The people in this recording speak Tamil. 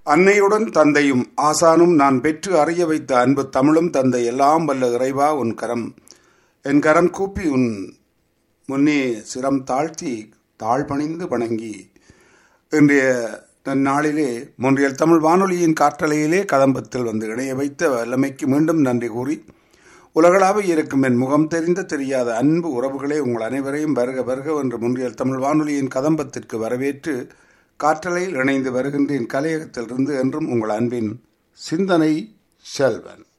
அன்னையுடன் தந்தையும் ஆசானும் நான் பெற்று அறிய வைத்த அன்பு தமிழும் தந்தை எல்லாம் வல்ல இறைவா உன் கரம் என் கரம் கூப்பி உன் முன்னே சிரம் தாழ்த்தி தாழ்பணிந்து வணங்கி இன்றைய நன்னாளிலே முன்றியல் தமிழ் வானொலியின் காற்றலையிலே கதம்பத்தில் வந்து இணைய வைத்த வல்லமைக்கு மீண்டும் நன்றி கூறி உலகளாக இருக்கும் என் முகம் தெரிந்த தெரியாத அன்பு உறவுகளே உங்கள் அனைவரையும் வருக வருக என்று முன்றியல் தமிழ் வானொலியின் கதம்பத்திற்கு வரவேற்று காற்றலையில் இணைந்து வருகின்றேன் கலையகத்திலிருந்து என்றும் உங்கள் அன்பின் சிந்தனை செல்வன்